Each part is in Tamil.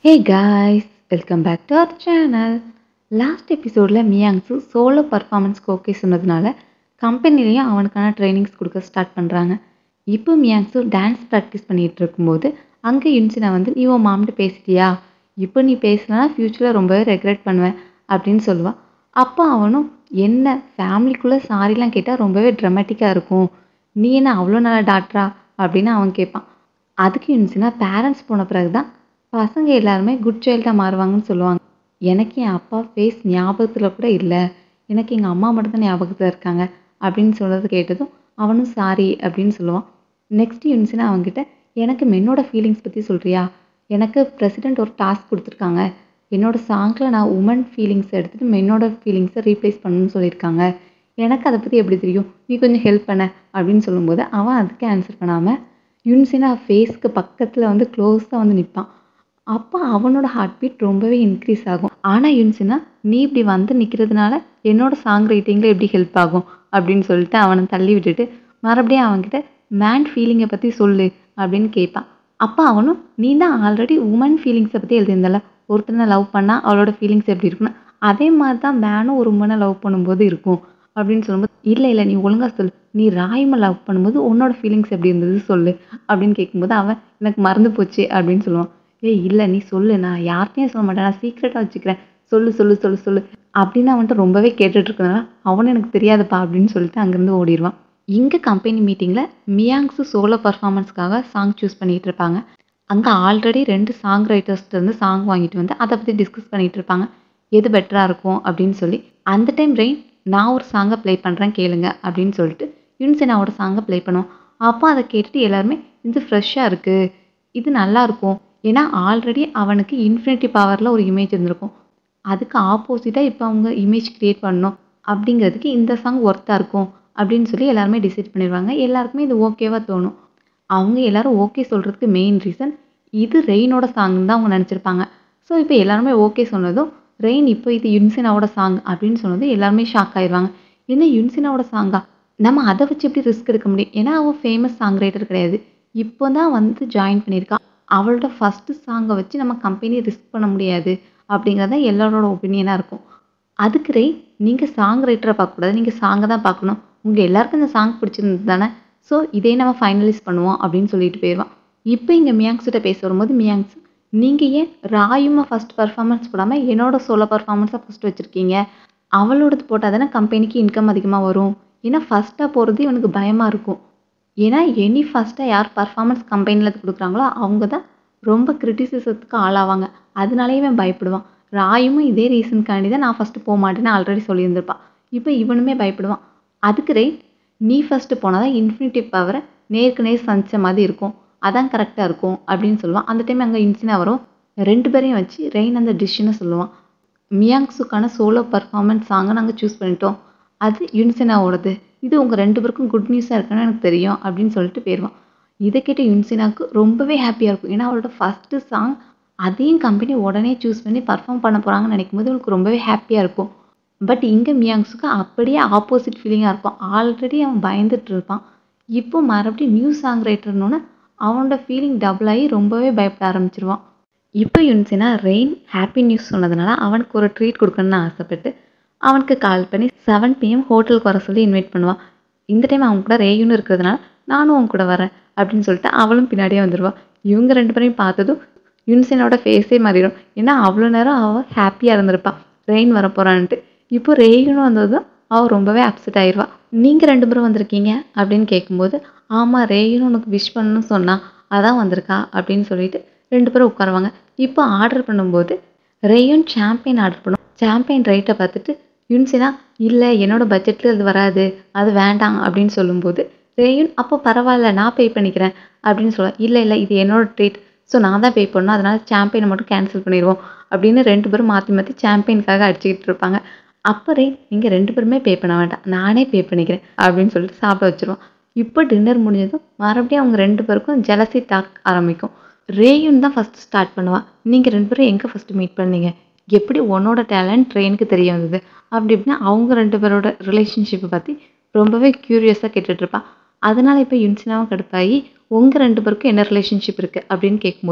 hey guys welcome back to our channel last எபிசோடில் மியாங்ஸு சோலோ பர்ஃபார்மன்ஸ்க்கு ஓகே சொன்னதுனால கம்பெனிலையும் அவனுக்கான ட்ரைனிங்ஸ் கொடுக்க ஸ்டார்ட் பண்ணுறாங்க இப்போ மியாங்ஸு டான்ஸ் ப்ராக்டிஸ் பண்ணிகிட்டு இருக்கும்போது அங்கே யுன்சினா வந்து நீ உன் மாம்கிட்ட பேசிட்டியா இப்போ நீ பேசலனா ஃப்யூச்சரில் ரொம்பவே ரெக்ரெட் பண்ணுவேன் அப்படின்னு சொல்லுவாள் அப்போ அவனும் என்ன ஃபேமிலிக்குள்ளே சாரிலாம் கேட்டால் ரொம்பவே ட்ரமேட்டிக்காக இருக்கும் நீ என்ன அவ்வளோ நல்ல டாக்டரா அப்படின்னு அவன் கேட்பான் அதுக்கு யுன்சினா பேரண்ட்ஸ் போன பிறகு தான் பசங்க எல்லாருமே குட் சைல்டாக மாறுவாங்கன்னு சொல்லுவாங்க எனக்கு என் அப்பா ஃபேஸ் ஞாபகத்தில் கூட இல்லை எனக்கு எங்கள் அம்மா மட்டும் தான் ஞாபகத்தில் இருக்காங்க அப்படின்னு சொல்கிறது கேட்டதும் அவனும் சாரி அப்படின்னு சொல்லுவான் நெக்ஸ்ட் யுன்சினா அவன்கிட்ட எனக்கு மென்னோட ஃபீலிங்ஸ் பற்றி சொல்கிறியா எனக்கு பிரசிடெண்ட் ஒரு டாஸ்க் கொடுத்துருக்காங்க என்னோட சாங்கில் நான் உமன் ஃபீலிங்ஸை எடுத்துகிட்டு மென்னோட ஃபீலிங்ஸை ரீப்ளேஸ் பண்ணணும்னு சொல்லியிருக்காங்க எனக்கு அதை பற்றி எப்படி தெரியும் நீ கொஞ்சம் ஹெல்ப் பண்ண அப்படின்னு சொல்லும்போது அவன் அதுக்கு ஆன்சர் பண்ணாமல் யுன்சினா ஃபேஸ்க்கு பக்கத்தில் வந்து க்ளோஸாக வந்து நிற்பான் அப்போ அவனோட ஹார்ட் பீட் ரொம்பவே இன்க்ரீஸ் ஆகும் ஆனால் யுன்சினா நீ இப்படி வந்து நிற்கிறதுனால என்னோட சாங் ரைட்டிங்கில் எப்படி ஹெல்ப் ஆகும் அப்படின்னு சொல்லிட்டு அவனை தள்ளி விட்டுட்டு மறுபடியும் அவன்கிட்ட மேன் ஃபீலிங்கை பற்றி சொல்லு அப்படின்னு கேட்பான் அப்போ அவனும் நீ தான் ஆல்ரெடி உமன் ஃபீலிங்ஸை பற்றி எழுதியிருந்தல ஒருத்தனை லவ் பண்ணால் அவளோட ஃபீலிங்ஸ் எப்படி இருக்குன்னு அதே மாதிரி தான் மேனும் ஒரு உமனை லவ் பண்ணும்போது இருக்கும் அப்படின்னு சொல்லும்போது இல்லை இல்லை நீ ஒழுங்காக சொல்லு நீ ராயமை லவ் பண்ணும்போது உன்னோட ஃபீலிங்ஸ் எப்படி இருந்தது சொல்லு அப்படின்னு கேட்கும்போது அவன் எனக்கு மறந்து போச்சு அப்படின்னு சொல்லுவான் ஏய் இல்லை நீ சொல்லு நான் யார்கிட்டையும் சொல்ல மாட்டேன் நான் சீக்ரெட்டாக வச்சுக்கிறேன் சொல்லு சொல்லு சொல்லு சொல்லு அப்படின்னு அவன்கிட்ட ரொம்பவே கேட்டுட்டு இருக்கனால அவனும் எனக்கு தெரியாதுப்பா அப்படின்னு சொல்லிட்டு அங்கேருந்து ஓடிடுவான் இங்கே கம்பெனி மீட்டிங்கில் மியாங்ஸு சோலோ பர்ஃபார்மன்ஸ்க்காக சாங் சூஸ் பண்ணிகிட்டு இருப்பாங்க அங்கே ஆல்ரெடி ரெண்டு சாங் ரைட்டர்ஸ்லேருந்து சாங் வாங்கிட்டு வந்து அதை பற்றி டிஸ்கஸ் பண்ணிகிட்டு இருப்பாங்க எது பெட்டராக இருக்கும் அப்படின்னு சொல்லி அந்த டைம் ரெயின் நான் ஒரு சாங்கை ப்ளே பண்ணுறேன் கேளுங்க அப்படின்னு சொல்லிட்டு யுன்சினாவோட சாங்கை ப்ளே பண்ணுவோம் அப்போ அதை கேட்டுட்டு எல்லாருமே இது ஃப்ரெஷ்ஷாக இருக்குது இது நல்லா இருக்கும் ஏன்னா ஆல்ரெடி அவனுக்கு இன்ஃபினிட்டி பவரில் ஒரு இமேஜ் இருந்திருக்கும் அதுக்கு ஆப்போசிட்டாக இப்போ அவங்க இமேஜ் க்ரியேட் பண்ணணும் அப்படிங்கிறதுக்கு இந்த சாங் ஒர்த்தாக இருக்கும் அப்படின்னு சொல்லி எல்லாருமே டிசைட் பண்ணிடுவாங்க எல்லாருக்குமே இது ஓகேவாக தோணும் அவங்க எல்லாரும் ஓகே சொல்கிறதுக்கு மெயின் ரீசன் இது ரெயினோட சாங் தான் அவங்க நினச்சிருப்பாங்க ஸோ இப்போ எல்லாருமே ஓகே சொன்னதும் ரெயின் இப்போ இது யுன்சினாவோட சாங் அப்படின்னு சொன்னதும் எல்லாருமே ஷாக் ஆயிடுவாங்க என்ன யுன்சினாவோட சாங்கா நம்ம அதை வச்சு எப்படி ரிஸ்க் எடுக்க முடியும் ஏன்னா அவள் ஃபேமஸ் சாங் ரைட்டர் கிடையாது இப்போ தான் வந்து ஜாயின் பண்ணியிருக்கா அவளோட ஃபஸ்ட்டு சாங்கை வச்சு நம்ம கம்பெனி ரிஸ்க் பண்ண முடியாது அப்படிங்கிறத எல்லாரோட ஒப்பீனியனாக இருக்கும் அதுக்கு ரெயின் நீங்கள் சாங் ரைட்டரை பார்க்கக்கூடாது நீங்கள் சாங்கை தான் பார்க்கணும் உங்கள் எல்லாருக்கும் இந்த சாங் பிடிச்சிருந்தது தானே ஸோ இதே நம்ம ஃபைனலைஸ் பண்ணுவோம் அப்படின்னு சொல்லிட்டு போயிடுவான் இப்போ இங்கே மியாங்ஸ்கிட்ட பேச வரும்போது மியாங்ஸ் நீங்கள் ஏன் ராயுமா ஃபஸ்ட் பர்ஃபார்மன்ஸ் போடாமல் என்னோட சோலோ பர்ஃபார்மன்ஸாக ஃபஸ்ட் வச்சுருக்கீங்க அவளோடது போட்டால் தானே கம்பெனிக்கு இன்கம் அதிகமாக வரும் ஏன்னா ஃபஸ்ட்டாக போகிறது இவனுக்கு பயமாக இருக்கும் ஏன்னா எனி ஃபஸ்ட்டாக யார் பர்ஃபார்மன்ஸ் கம்பெனியில் கொடுக்குறாங்களோ அவங்க தான் ரொம்ப கிரிட்டிசிசத்துக்கு ஆளாவாங்க அதனாலே இவன் பயப்படுவான் ராயுமும் இதே ரீசனுக்காண்டி தான் நான் ஃபஸ்ட்டு போக மாட்டேன்னு ஆல்ரெடி சொல்லியிருந்திருப்பான் இப்போ இவனுமே பயப்படுவான் அதுக்கு ரெயின் நீ ஃபஸ்ட்டு போனால் தான் இன்ஃபினிட்டி பவரை நேருக்கு நேர் சந்திச்ச மாதிரி இருக்கும் அதான் கரெக்டாக இருக்கும் அப்படின்னு சொல்லுவான் அந்த டைம் அங்கே இன்சினா வரும் ரெண்டு பேரையும் வச்சு ரெயின் அந்த டிஷ்ஷுன்னு சொல்லுவான் மியாங்ஸுக்கான சோலோ பர்ஃபார்மன்ஸ் சாங்கை நாங்கள் சூஸ் பண்ணிட்டோம் அது யுன்சினாவோடது இது உங்கள் ரெண்டு பேருக்கும் குட் நியூஸாக இருக்குன்னு எனக்கு தெரியும் அப்படின்னு சொல்லிட்டு போயிடுவான் இதை கேட்ட யுன்சினாவுக்கு ரொம்பவே ஹாப்பியாக இருக்கும் ஏன்னா அவளோட ஃபஸ்ட்டு சாங் அதையும் கம்பெனி உடனே சூஸ் பண்ணி பர்ஃபார்ம் பண்ண போகிறாங்கன்னு நினைக்கும் போது அவளுக்கு ரொம்பவே ஹாப்பியாக இருக்கும் பட் இங்கே மியாங்ஸுக்கு அப்படியே ஆப்போசிட் ஃபீலிங்காக இருக்கும் ஆல்ரெடி அவன் பயந்துட்டு இருப்பான் இப்போ மறுபடியும் நியூ சாங் ரைட்டர்னோன்னு அவனோட ஃபீலிங் டபுள் ஆகி ரொம்பவே பயப்பட ஆரம்பிச்சிருவான் இப்போ யுன்சினா ரெயின் ஹாப்பி நியூஸ் சொன்னதுனால அவனுக்கு ஒரு ட்ரீட் கொடுக்கணும்னு ஆசைப்பட்டு அவனுக்கு கால் பண்ணி செவன் பிஎம் ஹோட்டலுக்கு வர சொல்லி இன்வைட் பண்ணுவான் இந்த டைம் அவன் கூட ரேயுன்னு இருக்கிறதுனால நானும் அவன் கூட வரேன் அப்படின்னு சொல்லிட்டு அவளும் பின்னாடியே வந்துடுவாள் இவங்க ரெண்டு பேரையும் பார்த்ததும் யுன்சினோட ஃபேஸே மாறிடும் ஏன்னா அவ்வளோ நேரம் அவள் ஹாப்பியாக இருந்திருப்பாள் ரெயின் வர போகிறான்ட்டு இப்போ ரேயுன்னு வந்ததும் அவள் ரொம்பவே அப்செட் ஆயிடுவா நீங்கள் ரெண்டு பேரும் வந்திருக்கீங்க அப்படின்னு கேட்கும்போது ஆமாம் ரேயுன்னு உனக்கு விஷ் பண்ணணும்னு சொன்னா அதான் வந்திருக்கா அப்படின்னு சொல்லிட்டு ரெண்டு பேரும் உட்காருவாங்க இப்போ ஆர்டர் பண்ணும்போது ரேயுன் சாம்பியன் ஆர்டர் பண்ணும் சாம்பியன் ரைட்டை பார்த்துட்டு யுன்சினா இல்லை என்னோட பட்ஜெட்டில் அது வராது அது வேண்டாம் அப்படின்னு சொல்லும்போது ரேயுன் அப்போ பரவாயில்ல நான் பே பண்ணிக்கிறேன் அப்படின்னு சொல்லுவேன் இல்லை இல்லை இது என்னோட ட்ரீட் ஸோ நான் தான் பே பண்ணணும் அதனால் சாம்பியனை மட்டும் கேன்சல் பண்ணிடுவோம் அப்படின்னு ரெண்டு பேரும் மாற்றி மாற்றி சாம்பியனுக்காக அடிச்சுக்கிட்டு இருப்பாங்க அப்போரே நீங்கள் ரெண்டு பேருமே பே பண்ண வேண்டாம் நானே பே பண்ணிக்கிறேன் அப்படின்னு சொல்லிட்டு சாப்பிட வச்சுருவோம் இப்போ டின்னர் முடிஞ்சதும் மறுபடியும் அவங்க ரெண்டு பேருக்கும் ஜலசி டாக் ஆரம்பிக்கும் ரேயுன் தான் ஃபஸ்ட்டு ஸ்டார்ட் பண்ணுவான் நீங்கள் ரெண்டு பேரும் எங்கே ஃபஸ்ட்டு மீட் பண்ணீங்க எப்படி உன்னோட டேலண்ட் ட்ரெயினுக்கு தெரிய வந்தது அப்படி இப்படின்னா அவங்க ரெண்டு பேரோட ரிலேஷன்ஷிப்பை பற்றி ரொம்பவே க்யூரியஸாக கேட்டுட்ருப்பான் அதனால் இப்போ யுன்சினாவும் கடுப்பாகி உங்கள் ரெண்டு பேருக்கும் என்ன ரிலேஷன்ஷிப் இருக்குது அப்படின்னு கேட்கும்போது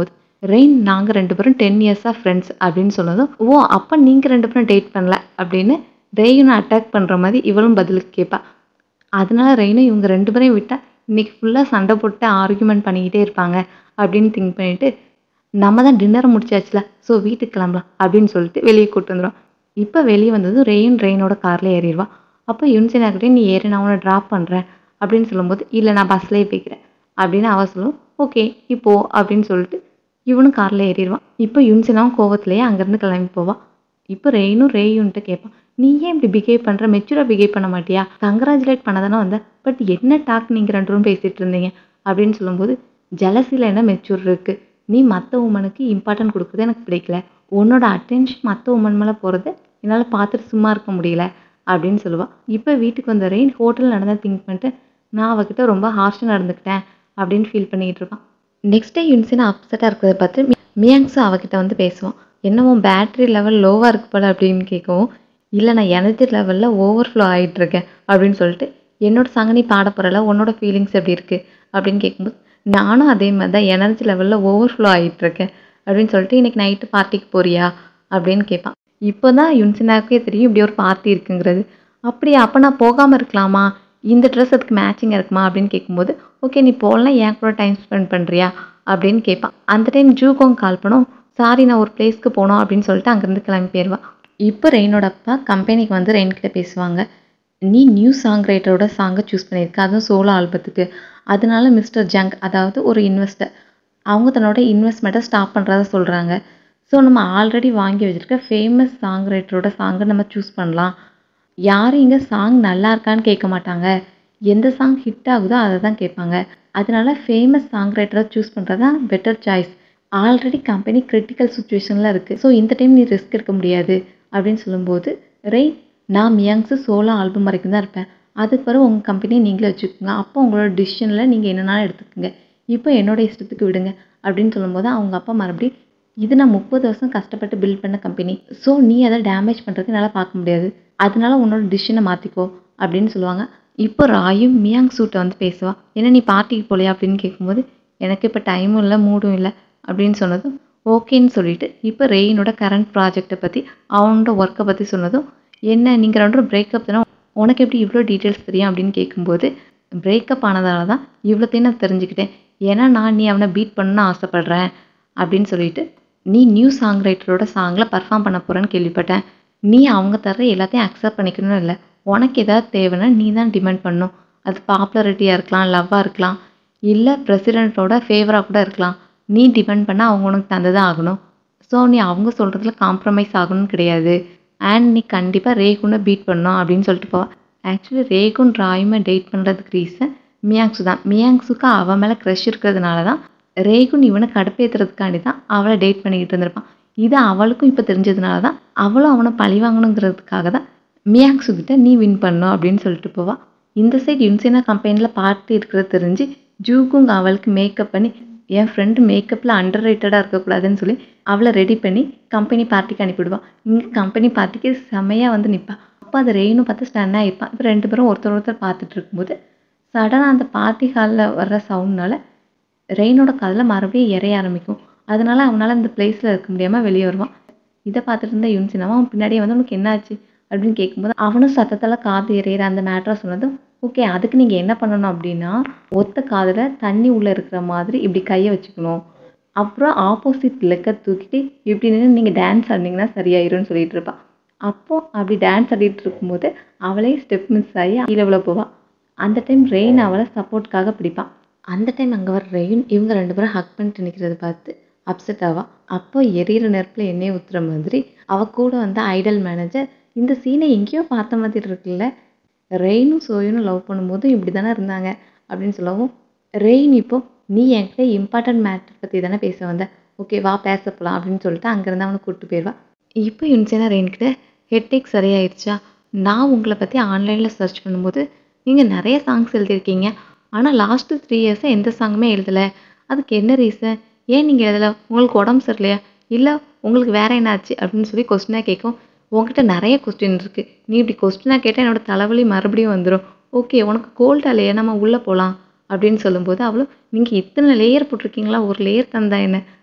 ரெயின் நாங்கள் ரெண்டு பேரும் டென் இயர்ஸாக ஃப்ரெண்ட்ஸ் அப்படின்னு சொன்னதும் ஓ அப்போ நீங்கள் ரெண்டு பேரும் டேட் பண்ணல அப்படின்னு ரெயினை அட்டாக் பண்ணுற மாதிரி இவளும் பதிலுக்கு கேட்பா அதனால ரெயினும் இவங்க ரெண்டு பேரையும் விட்டால் இன்னைக்கு ஃபுல்லாக சண்டை போட்டு ஆர்கியூமெண்ட் பண்ணிக்கிட்டே இருப்பாங்க அப்படின்னு திங்க் பண்ணிட்டு நம்ம தான் டின்னர் முடிச்சாச்சுல ஸோ வீட்டுக்கு கிளம்பலாம் அப்படின்னு சொல்லிட்டு வெளியே கூட்டு வந்துடும் இப்போ வெளியே வந்ததும் ரெயின் ரெயினோட காரில் ஏறிடுவா அப்போ யுன்சினாக்கிட்டே நீ ஏறி நான் உன்னை ட்ராப் பண்ணுறேன் அப்படின்னு சொல்லும்போது இல்லை நான் பஸ்லேயே போய்க்கிறேன் அப்படின்னு அவ சொல்லும் ஓகே இப்போ அப்படின்னு சொல்லிட்டு இவனும் காரில் ஏறிடுவான் இப்போ யுன்சினாவும் கோவத்திலேயே அங்கேருந்து கிளம்பி போவான் இப்போ ரெயினும் ரேயுன்ட்டு கேட்பான் நீ ஏன் இப்படி பிஹேவ் பண்ணுற மெச்சூராக பிஹேவ் பண்ண மாட்டியா கங்க்ராச்சுலேட் பண்ண தானே வந்த பட் என்ன டாக் நீங்கள் ரெண்டு பேரும் பேசிகிட்டு இருந்தீங்க அப்படின்னு சொல்லும்போது ஜலசியில் என்ன மெச்சூர் இருக்குது நீ மற்ற உமனுக்கு இம்பார்ட்டன்ட் கொடுக்குறது எனக்கு பிடிக்கல உன்னோட அட்டென்ஷன் மற்ற உமன் மேலே போகிறது என்னால் பார்த்துட்டு சும்மா இருக்க முடியல அப்படின்னு சொல்லுவாள் இப்போ வீட்டுக்கு வந்த ரெயின் ஹோட்டல் நடந்தா திங்க் பண்ணிட்டு நான் அவகிட்ட ரொம்ப ஹார்ஷாக நடந்துக்கிட்டேன் அப்படின்னு ஃபீல் பண்ணிக்கிட்டு இருப்பான் நெக்ஸ்ட் டே யுன்சினா அப்செட்டாக இருக்கிறத பார்த்து மி- மியாங்ஸும் அவகிட்ட வந்து பேசுவான் என்னவோ பேட்டரி லெவல் லோவாக இருக்கு போல அப்படின்னு கேட்கவும் இல்லை நான் எனர்ஜி லெவலில் ஓவர்ஃப்ளோ ஆகிட்டு இருக்கேன் அப்படின்னு சொல்லிட்டு என்னோட சாங்க நீ பாட போகிறல உன்னோட ஃபீலிங்ஸ் எப்படி இருக்குது அப்படின்னு கேட்கும்போது நானும் அதே மாதிரி தான் எனர்ஜி லெவலில் ஓவர்ஃப்ளோ ஆகிட்டு இருக்கேன் அப்படின்னு சொல்லிட்டு இன்னைக்கு நைட்டு பார்ட்டிக்கு போறியா அப்படின்னு கேட்பான் இப்போ தான் யுன்சினாக்கே தெரியும் இப்படி ஒரு பார்ட்டி இருக்குங்கிறது அப்படியா அப்போ நான் போகாமல் இருக்கலாமா இந்த ட்ரெஸ் அதுக்கு மேட்சிங்காக இருக்குமா அப்படின்னு கேட்கும்போது ஓகே நீ போகலாம் என் கூட டைம் ஸ்பெண்ட் பண்ணுறியா அப்படின்னு கேட்பான் அந்த டைம் ஜூகோங் கால் பண்ணும் சாரி நான் ஒரு பிளேஸ்க்கு போனோம் அப்படின்னு சொல்லிட்டு அங்கேருந்து கிளம்பி போயிடுவா இப்போ ரெயினோட அப்பா கம்பெனிக்கு வந்து ரெயின் கிட்ட பேசுவாங்க நீ நியூ சாங் ரைட்டரோட சாங்கை சூஸ் பண்ணியிருக்க அதுவும் சோலோ ஆல்பத்துக்கு அதனால மிஸ்டர் ஜங்க் அதாவது ஒரு இன்வெஸ்டர் அவங்க தன்னோட இன்வெஸ்ட்மெண்ட்டை ஸ்டாப் பண்ணுறதா சொல்கிறாங்க ஸோ நம்ம ஆல்ரெடி வாங்கி வச்சிருக்க ஃபேமஸ் சாங் ரைட்டரோட சாங்கை நம்ம சூஸ் பண்ணலாம் யாரும் இங்கே சாங் நல்லா இருக்கான்னு கேட்க மாட்டாங்க எந்த சாங் ஹிட் ஆகுதோ அதை தான் கேட்பாங்க அதனால ஃபேமஸ் சாங் ரைட்டரை சூஸ் பண்ணுறது தான் better choice already company critical சுச்சுவேஷனில் இருக்குது ஸோ இந்த டைம் நீ ரிஸ்க் எடுக்க முடியாது அப்படின்னு சொல்லும்போது ரெய் நான் மியாங்ஸு சோலோ ஆல்பம் வரைக்கும் தான் இருப்பேன் அதுக்கு பிறகு உங்கள் கம்பெனியை நீங்களே வச்சுக்கோங்க அப்போ உங்களோட டிசிஷனில் நீங்கள் என்னனாலும் எடுத்துக்கோங்க இப்போ என்னோட இஷ்டத்துக்கு விடுங்க அப்படின்னு சொல்லும்போது அவங்க அப்பா மறுபடியும் இது நான் முப்பது வருஷம் கஷ்டப்பட்டு பில்ட் பண்ண கம்பெனி ஸோ நீ அதை டேமேஜ் பண்ணுறதுக்கு என்னால் பார்க்க முடியாது அதனால உன்னோட டிசிஷனை மாற்றிக்கோ அப்படின்னு சொல்லுவாங்க இப்போ ராயும் மியாங் சூட்டை வந்து பேசுவா என்ன நீ பார்ட்டிக்கு போகலையா அப்படின்னு கேட்கும்போது எனக்கு இப்போ டைமும் இல்லை மூடும் இல்லை அப்படின்னு சொன்னதும் ஓகேன்னு சொல்லிட்டு இப்போ ரெயினோட கரண்ட் ப்ராஜெக்டை பற்றி அவனோட ஒர்க்கை பற்றி சொன்னதும் என்ன நீங்கள் ரெண்டும் பிரேக்கப் தானே உனக்கு எப்படி இவ்வளோ டீட்டெயில்ஸ் தெரியும் அப்படின்னு கேட்கும்போது பிரேக்கப் ஆனதால தான் இவ்வளோத்தையும் நான் தெரிஞ்சுக்கிட்டேன் ஏன்னா நான் நீ அவனை பீட் பண்ணணும்னு ஆசைப்பட்றேன் அப்படின்னு சொல்லிட்டு நீ நியூ சாங் ரைட்டரோட சாங்கில் பர்ஃபார்ம் பண்ண போகிறேன்னு கேள்விப்பட்டேன் நீ அவங்க தர எல்லாத்தையும் அக்செப்ட் பண்ணிக்கணும் இல்லை உனக்கு ஏதாவது தேவைன்னா நீ தான் டிமாண்ட் பண்ணணும் அது பாப்புலாரிட்டியாக இருக்கலாம் லவ்வாக இருக்கலாம் இல்லை பிரசிடெண்ட்டோட ஃபேவராக கூட இருக்கலாம் நீ டிபெண்ட் பண்ணால் அவங்க உனக்கு தந்துதான் ஆகணும் ஸோ நீ அவங்க சொல்கிறதுல காம்ப்ரமைஸ் ஆகணும்னு கிடையாது அண்ட் நீ கண்டிப்பாக ரேகுனை பீட் பண்ணணும் அப்படின்னு சொல்லிட்டு போவா ஆக்சுவலி ரேகுன் ராயுமே டேட் பண்ணுறதுக்கு ரீசன் மியாங்ஸு தான் மியாங்ஸுக்கு அவன் மேலே க்ரஷ் இருக்கிறதுனால தான் ரேகுன் இவனை கடுப்பேற்றுறதுக்காண்டி தான் அவளை டேட் பண்ணிக்கிட்டு இருந்திருப்பான் இது அவளுக்கும் இப்போ தெரிஞ்சதுனால தான் அவளும் அவனை பழி வாங்கணுங்கிறதுக்காக தான் மியாங்ஸு கிட்ட நீ வின் பண்ணணும் அப்படின்னு சொல்லிட்டு போவா இந்த சைடு யுன்சேனா கம்பெனியில் பார்ட்டி இருக்கிறது தெரிஞ்சு ஜூகுங் அவளுக்கு மேக்கப் பண்ணி என் ஃப்ரெண்டு மேக்கப்பில் அண்டர் ரேட்டடாக இருக்கக்கூடாதுன்னு சொல்லி அவளை ரெடி பண்ணி கம்பெனி பார்ட்டிக்கு அனுப்பிவிடுவான் இங்கே கம்பெனி பார்ட்டிக்கு செமையாக வந்து நிற்பா அப்போ அதை ரெயினும் பார்த்து ஸ்டன் ஆகிப்பான் இப்போ ரெண்டு பேரும் ஒருத்தர் ஒருத்தர் பார்த்துட்டு இருக்கும்போது சடனாக அந்த பார்ட்டி ஹாலில் வர்ற சவுண்ட்னால ரெயினோட காதில் மறுபடியும் இறைய ஆரம்பிக்கும் அதனால அவனால் அந்த பிளேஸில் இருக்க முடியாமல் வெளியே வருவான் இதை பார்த்துட்டு இருந்த யுன்சினாவும் அவன் பின்னாடியே வந்து உனக்கு என்னாச்சு அப்படின்னு கேட்கும்போது அவனும் சத்தத்தால் காது எறிகிற அந்த மேட்டரை சொன்னதும் ஓகே அதுக்கு நீங்கள் என்ன பண்ணணும் அப்படின்னா ஒத்த காதில் தண்ணி உள்ளே இருக்கிற மாதிரி இப்படி கையை வச்சுக்கணும் அப்புறம் ஆப்போசிட் லெக்கை தூக்கிட்டு இப்படி நின்று நீங்கள் டான்ஸ் ஆடினீங்கன்னா சரியாயிரும்னு சொல்லிட்டு இருப்பா அப்போ அப்படி டான்ஸ் ஆடிட்டு இருக்கும்போது அவளே ஸ்டெப் மிஸ் ஆகி கீழே விழ போவா அந்த டைம் ரெயின் அவளை சப்போர்ட்காக பிடிப்பான் அந்த டைம் அங்கே வர ரெயின் இவங்க ரெண்டு பேரும் ஹக் பண்ணிட்டு நிற்கிறத பார்த்து அப்செட் ஆவா அப்போ எரியிற நெருப்பில் எண்ணெய் ஊற்றுற மாதிரி அவ கூட வந்த ஐடல் மேனேஜர் இந்த சீனை எங்கேயோ பார்த்த மாதிரி இருக்குல்ல ரெயினும் சோயனும் லவ் பண்ணும்போது இப்படி தானே இருந்தாங்க அப்படின்னு சொல்லவும் ரெயின் இப்போ நீ என்கிட்ட இம்பார்ட்டன்ட் மேட்டர் பற்றி தானே பேச வந்த ஓகே வா பேச போகலாம் அப்படின்னு சொல்லிட்டு அங்கேருந்து அவனை கூப்பிட்டு போயிடுவா இப்போ யுன்சேனா ரெயின்கிட்ட ஹெட்டேக் சரியாயிருச்சா நான் உங்களை பற்றி ஆன்லைனில் சர்ச் பண்ணும்போது நீங்கள் நிறைய சாங்ஸ் எழுதியிருக்கீங்க ஆனால் லாஸ்ட்டு த்ரீ இயர்ஸாக எந்த சாங்குமே எழுதலை அதுக்கு என்ன ரீசன் ஏன் நீங்கள் எழுதலை உங்களுக்கு உடம்பு சரியில்லையா இல்லை உங்களுக்கு வேற என்ன ஆச்சு அப்படின்னு சொல்லி கொஸ்டினாக கேட்கும் உங்ககிட்ட நிறைய கொஸ்டின் இருக்குது நீ இப்படி கொஸ்டினாக கேட்டால் என்னோட தலைவலி மறுபடியும் வந்துடும் ஓகே உனக்கு கோல்டா இல்லையா நம்ம உள்ளே போகலாம் அப்படின்னு சொல்லும்போது அவளும் நீங்கள் இத்தனை லேயர் போட்டிருக்கீங்களா ஒரு லேயர் தந்தா என்ன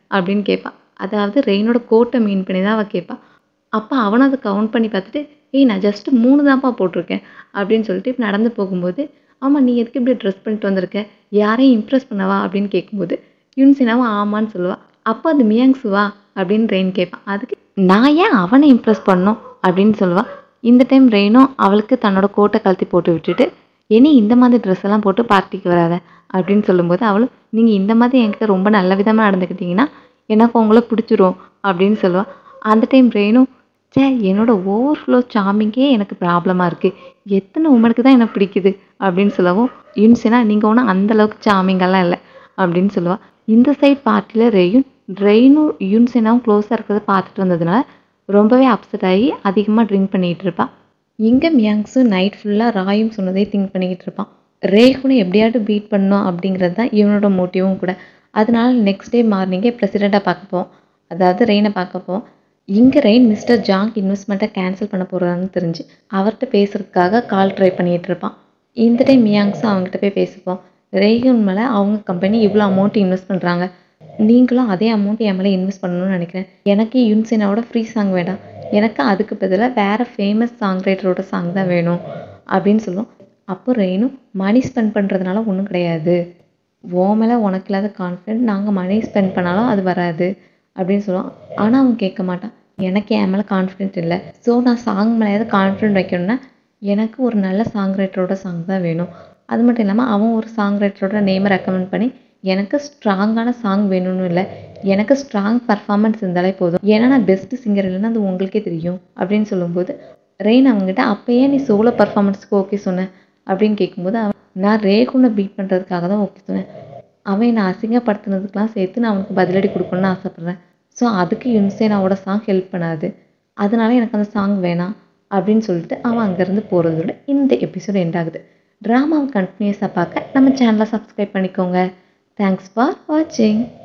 அப்படின்னு கேட்பா அதாவது ரெயினோட கோட்டை மீன் பண்ணி தான் அவள் கேட்பா அப்போ அவனும் அதை கவுண்ட் பண்ணி பார்த்துட்டு ஏய் நான் ஜஸ்ட்டு மூணு தான்ப்பா போட்டிருக்கேன் அப்படின்னு சொல்லிட்டு இப்ப நடந்து போகும்போது ஆமாம் நீ எதுக்கு இப்படி ட்ரெஸ் பண்ணிட்டு வந்திருக்க யாரையும் இம்ப்ரெஸ் பண்ணவா அப்படின்னு கேட்கும்போது யுன்சினாவும் ஆமான்னு சொல்லுவா அப்போ அது மியாங்ஸுவா அப்படின்னு ரெயின் கேட்பான் அதுக்கு நான் ஏன் அவனை இம்ப்ரெஸ் பண்ணணும் அப்படின்னு சொல்லுவா இந்த டைம் ரெயினும் அவளுக்கு தன்னோட கோட்டை கழட்டி போட்டு விட்டுட்டு இனி இந்த மாதிரி ட்ரெஸ் எல்லாம் போட்டு பார்ட்டிக்கு வராத அப்படின்னு சொல்லும்போது அவளும் நீங்கள் இந்த மாதிரி என்கிட்ட ரொம்ப நல்ல விதமாக நடந்துக்கிட்டீங்கன்னா எனக்கு உங்களை பிடிச்சிரும் அப்படின்னு சொல்லுவா அந்த டைம் ரெயினும் சே என்னோட ஓவர்ஃப்ளோ சாமிங்கே எனக்கு ப்ராப்ளமாக இருக்குது எத்தனை உமனுக்கு தான் எனக்கு பிடிக்குது அப்படின்னு சொல்லவும் யுன்சினா நீங்கள் ஒன்றும் அந்தளவுக்கு சாமிங்கெல்லாம் இல்லை அப்படின்னு சொல்லுவா இந்த சைட் பார்ட்டியில் ரெயும் ரெயினும் யுன்சினாவும் க்ளோஸாக இருக்கிறத பார்த்துட்டு வந்ததுனால ரொம்பவே அப்செட் ஆகி அதிகமாக ட்ரிங்க் பண்ணிகிட்டு இருப்பா இங்கே மியாங்ஸும் நைட் ஃபுல்லாக ராயும் சொன்னதே திங்க் பண்ணிக்கிட்டு இருப்பான் ரேகுனை எப்படியாட்டும் பீட் பண்ணணும் அப்படிங்கிறது தான் இவனோட மோட்டிவும் கூட அதனால நெக்ஸ்ட் டே மார்னிங்கே பிரசிடெண்ட்டாக பார்க்க போவோம் அதாவது ரெயினை பார்க்க போவோம் இங்கே ரெயின் மிஸ்டர் ஜாங் இன்வெஸ்ட்மெண்ட்டை கேன்சல் பண்ண போகிறான்னு தெரிஞ்சு அவர்கிட்ட பேசுறதுக்காக கால் ட்ரை பண்ணிகிட்டு இருப்பான் இந்த டைம் மியாங்ஸும் அவங்ககிட்ட போய் பேசிப்போம் ரேகுன் மேலே அவங்க கம்பெனி இவ்வளோ அமௌண்ட் இன்வெஸ்ட் பண்ணுறாங்க நீங்களும் அதே அமௌண்ட் என் மேலே இன்வெஸ்ட் பண்ணணும்னு நினைக்கிறேன் எனக்கு யுன்சினாவோட ஃப்ரீ சாங் வேண்டாம் எனக்கு அதுக்கு பதிலாக வேறு ஃபேமஸ் சாங் ரைட்டரோட சாங் தான் வேணும் அப்படின்னு சொல்லுவோம் அப்போ ரெயினும் மணி ஸ்பெண்ட் பண்ணுறதுனால ஒன்றும் கிடையாது ஓ மேலே உனக்கு இல்லாத கான்ஃபிடென்ட் நாங்கள் மணி ஸ்பெண்ட் பண்ணாலும் அது வராது அப்படின்னு சொல்லுவான் ஆனால் அவன் கேட்க மாட்டான் எனக்கு என் மேலே கான்ஃபிடென்ட் இல்லை ஸோ நான் சாங் மேலே கான்ஃபிடென்ட் வைக்கணும்னா எனக்கு ஒரு நல்ல சாங் ரைட்டரோட சாங் தான் வேணும் அது மட்டும் இல்லாமல் அவன் ஒரு சாங் ரைட்டரோட நேமை ரெக்கமெண்ட் பண்ணி எனக்கு ஸ்ட்ராங்கான சாங் வேணும்னு இல்லை எனக்கு ஸ்ட்ராங் பர்ஃபார்மன்ஸ் இருந்தாலே போதும் ஏன்னா நான் பெஸ்ட் சிங்கர் இல்லைன்னா அது உங்களுக்கே தெரியும் அப்படின்னு சொல்லும்போது ரெயின் அவங்ககிட்ட அப்போ ஏன் நீ சோலோ பர்ஃபார்மன்ஸ்க்கு ஓகே சொன்ன அப்படின்னு கேட்கும்போது அவன் நான் ரேகுனை பீட் பண்ணுறதுக்காக தான் ஓகே சொன்னேன் அவன் என்னை அசிங்கப்படுத்துனதுக்கெலாம் சேர்த்து நான் அவனுக்கு பதிலடி கொடுக்கணும்னு ஆசைப்பட்றேன் ஸோ அதுக்கு யுன்சேனாவோட சாங் ஹெல்ப் பண்ணாது அதனால எனக்கு அந்த சாங் வேணாம் அப்படின்னு சொல்லிட்டு அவன் அங்கேருந்து போகிறதோட இந்த எபிசோட் எண்ட் ஆகுது ட்ராமாவை கண்டினியூஸாக பார்க்க நம்ம சேனலை சப்ஸ்கிரைப் பண்ணிக்கோங்க தேங்க்ஸ் ஃபார் வாட்சிங்